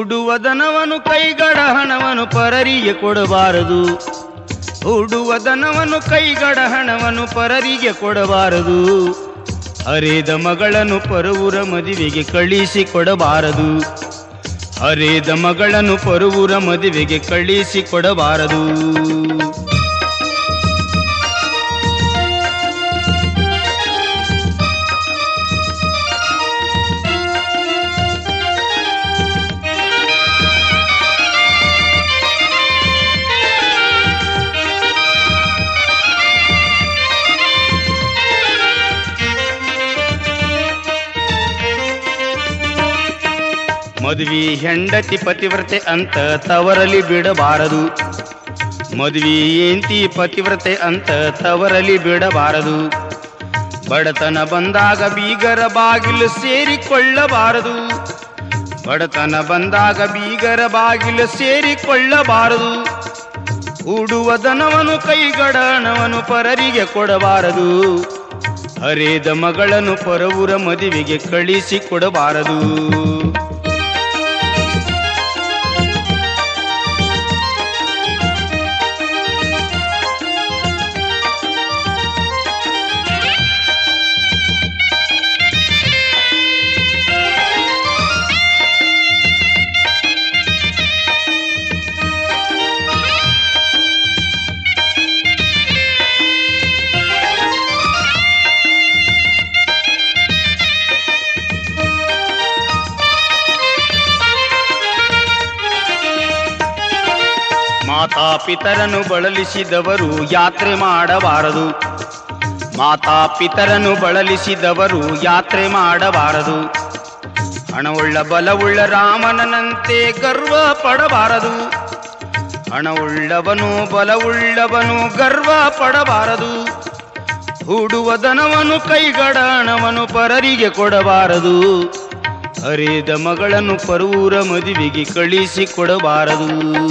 ಹೂಡುವ ದನವನು ಕೈಗಡ ಹಣವನ್ನು ಪರರಿಗೆ ಕೊಡಬಾರದು ಹೂಡುವ ದನವನ್ನು ಕೈಗಡ ಹಣವನ್ನು ಪರರಿಗೆ ಕೊಡಬಾರದು ಹರಿದ ಮಗಳನ್ನು ಪರುವುರ ಮದುವೆಗೆ ಕಳಿಸಿ ಕೊಡಬಾರದು ಹರಿದ ಮಗಳನ್ನು ಪರುವುರ ಮದುವೆಗೆ ಕಳಿಸಿ ಕೊಡಬಾರದು ಮದುವೆ ಹೆಂಡತಿ ಪತಿವ್ರತೆ ಅಂತ ತವರಲಿ ಬಿಡಬಾರದು ಮದುವೆ ಏಂತಿ ಪತಿವ್ರತೆ ಅಂತ ತವರಲಿ ಬಿಡಬಾರದು ಬಡತನ ಬಂದಾಗ ಬೀಗರ ಬಾಗಿಲು ಸೇರಿಕೊಳ್ಳಬಾರದು ಬಡತನ ಬಂದಾಗ ಬೀಗರ ಬಾಗಿಲು ಸೇರಿಕೊಳ್ಳಬಾರದು ಹೂಡುವ ದನವನು ಕೈಗಡಣವನು ಪರರಿಗೆ ಕೊಡಬಾರದು ಹರಿದ ಮಗಳನ್ನು ಪರವುರ ಮದುವೆಗೆ ಕಳಿಸಿ ಕೊಡಬಾರದು ಮಾತಾಪಿತರನ್ನು ಬಳಲಿಸಿದವರು ಯಾತ್ರೆ ಮಾಡಬಾರದು ಮಾತಾಪಿತರನ್ನು ಬಳಲಿಸಿದವರು ಯಾತ್ರೆ ಮಾಡಬಾರದು ಹಣವುಳ್ಳ ಬಲವುಳ್ಳ ರಾಮನಂತೆ ಗರ್ವ ಪಡಬಾರದು ಹಣವುಳ್ಳವನು ಬಲವುಳ್ಳವನು ಗರ್ವ ಪಡಬಾರದು ಹೂಡುವ ದನವನು ಕೈಗಡ ಹಣವನ್ನು ಪರರಿಗೆ ಕೊಡಬಾರದು ಹರಿದ ಮಗಳನ್ನು ಪರೂರ ಮದುವೆಗೆ ಕಳಿಸಿ ಕೊಡಬಾರದು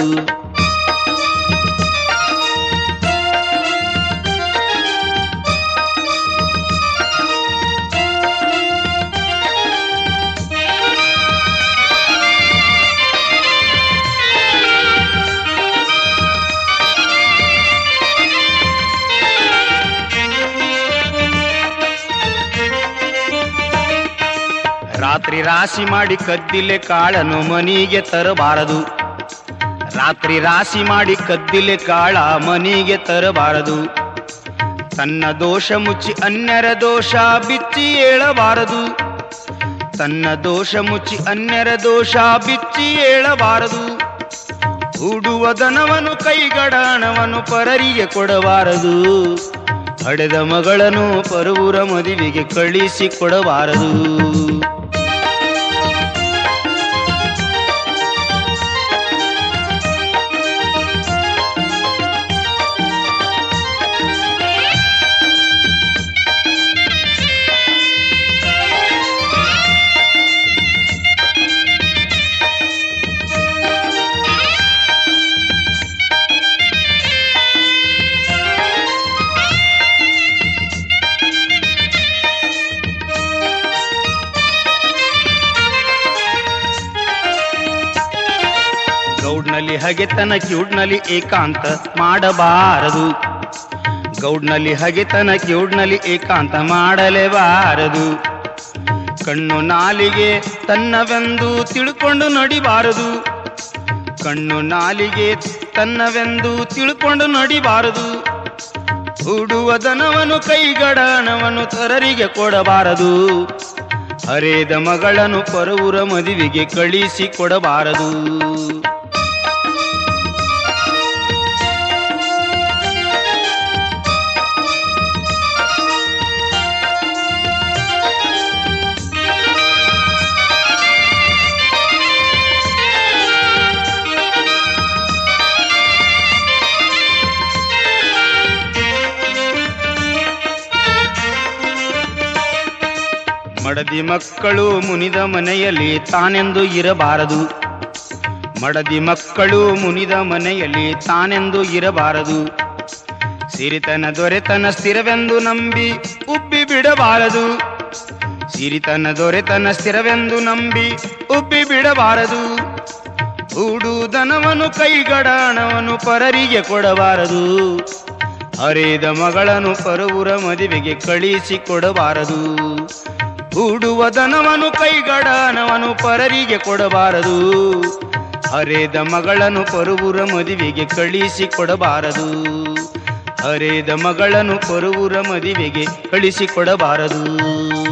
ರಾತ್ರಿ ರಾಶಿ ಮಾಡಿ ಕದ್ದಿಲೆ ಕಾಳನು ಮನಿಗೆ ತರಬಾರದು ರಾತ್ರಿ ರಾಶಿ ಮಾಡಿ ಕದ್ದಿಲೆ ಕಾಳ ಮನಿಗೆ ತರಬಾರದು ತನ್ನ ದೋಷ ಮುಚ್ಚಿ ಅನ್ಯರ ದೋಷ ಬಿಚ್ಚಿ ಹೇಳಬಾರದು ತನ್ನ ದೋಷ ಮುಚ್ಚಿ ಅನ್ಯರ ದೋಷ ಬಿಚ್ಚಿ ಹೇಳಬಾರದು ಹೂಡುವ ದನವನು ಕೈಗಡಣವನ್ನು ಪರರಿಗೆ ಕೊಡಬಾರದು ಹಡೆದ ಮಗಳನ್ನು ಪರೂರ ಮದುವೆಗೆ ಕಳಿಸಿ ಕೊಡಬಾರದು ಗೌಡ್ನಲ್ಲಿ ಹಗೆತನ ಕ್ಯೂಡ್ನಲ್ಲಿ ಏಕಾಂತ ಮಾಡಬಾರದು ಗೌಡ್ನಲ್ಲಿ ಹಗೆತನ ಕ್ಯೂಡ್ನಲ್ಲಿ ಏಕಾಂತ ಮಾಡಲೇಬಾರದು ಕಣ್ಣು ನಾಲಿಗೆ ತನ್ನವೆಂದು ತಿಳ್ಕೊಂಡು ನಡಿಬಾರದು ಕಣ್ಣು ನಾಲಿಗೆ ತನ್ನವೆಂದು ತಿಳ್ಕೊಂಡು ನಡಿಬಾರದು ಹೂಡುವ ದನವನು ಕೈಗಡಣವನ್ನು ತರರಿಗೆ ಕೊಡಬಾರದು ಹರೇದ ಮಗಳನ್ನು ಪರವುರ ಮದುವೆಗೆ ಕಳಿಸಿ ಕೊಡಬಾರದು ಮಡದಿ ಮಕ್ಕಳು ಮುನಿದ ಮನೆಯಲ್ಲಿ ತಾನೆಂದು ಇರಬಾರದು ಮಡದಿ ಮಕ್ಕಳು ಮುನಿದ ಮನೆಯಲ್ಲಿ ತಾನೆಂದು ಇರಬಾರದು ಸಿರಿತನ ದೊರೆತನ ಸ್ಥಿರವೆಂದು ನಂಬಿ ಉಬ್ಬಿ ಬಿಡಬಾರದು ಸಿರಿತನ ದೊರೆತನ ಸ್ಥಿರವೆಂದು ನಂಬಿ ಉಬ್ಬಿ ಬಿಡಬಾರದು ಹೂಡುದನವನು ಕೈಗಡ ಹಣವನ್ನು ಪರರಿಗೆ ಕೊಡಬಾರದು ಹರಿದ ಮಗಳನ್ನು ಪರವುರ ಮದುವೆಗೆ ಕಳಿಸಿ ಕೊಡಬಾರದು ಹೂಡುವ ದನವನು ಕೈಗಡ ಹಣವನ್ನು ಪರರಿಗೆ ಕೊಡಬಾರದು ಹರೇದ ಮಗಳನ್ನು ಪರುವುರ ಮದುವೆಗೆ ಕಳಿಸಿ ಕೊಡಬಾರದು ಹರೇದ ಮಗಳನ್ನು ಪರುವುರ ಮದುವೆಗೆ ಕಳಿಸಿ ಕೊಡಬಾರದು